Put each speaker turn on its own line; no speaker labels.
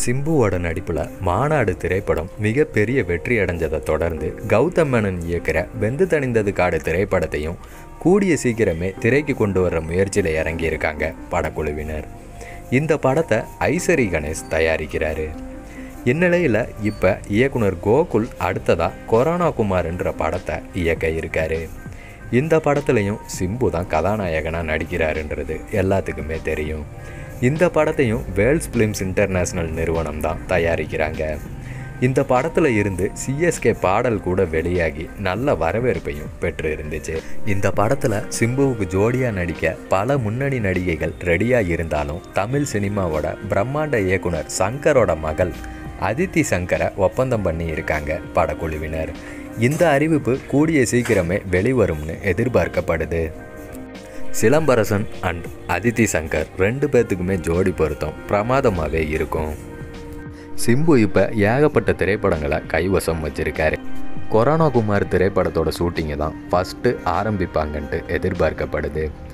சிம்புவோட நடிப்பில் மாநாடு திரைப்படம் மிகப்பெரிய வெற்றி அடைஞ்சதை தொடர்ந்து கௌதம் மேனன் இயக்கிற வெந்து தணிந்தது காடு திரைப்படத்தையும் கூடிய சீக்கிரமே திரைக்கு கொண்டு வர முயற்சியில் இறங்கியிருக்காங்க படக்குழுவினர் இந்த படத்தை ஐசரி கணேஷ் தயாரிக்கிறாரு இந்நிலையில் இப்போ இயக்குனர் கோகுல் அடுத்ததாக கொரோனா குமார்ன்ற படத்தை இயக்க இருக்காரு இந்த படத்துலையும் சிம்பு தான் கதாநாயகனாக நடிக்கிறாருன்றது எல்லாத்துக்குமே தெரியும் இந்த படத்தையும் வேர்ல்ட்ஸ் ஃபிலிம்ஸ் இன்டர்நேஷ்னல் நிறுவனம் தான் தயாரிக்கிறாங்க இந்த படத்தில் இருந்து சிஎஸ்கே பாடல் கூட வெளியாகி நல்ல வரவேற்பையும் பெற்று இருந்துச்சு இந்த படத்தில் சிம்புவுக்கு ஜோடியாக நடிக்க பல முன்னணி நடிகைகள் ரெடியாக இருந்தாலும் தமிழ் சினிமாவோட பிரம்மாண்ட இயக்குனர் சங்கரோட மகள் அதித்தி சங்கரை ஒப்பந்தம் பண்ணி இருக்காங்க படக்குழுவினர் இந்த அறிவிப்பு கூடிய சீக்கிரமே வெளிவரும்னு எதிர்பார்க்கப்படுது சிலம்பரசன் அண்ட் அதித்தி சங்கர் ரெண்டு பேர்த்துக்குமே ஜோடி பொருத்தம் பிரமாதமாகவே இருக்கும் சிம்பு இப்போ ஏகப்பட்ட திரைப்படங்களை கைவசம் வச்சிருக்காரு கொரோனா குமார் திரைப்படத்தோட ஷூட்டிங்கை தான் ஃபஸ்ட்டு ஆரம்பிப்பாங்கன்ட்டு எதிர்பார்க்கப்படுது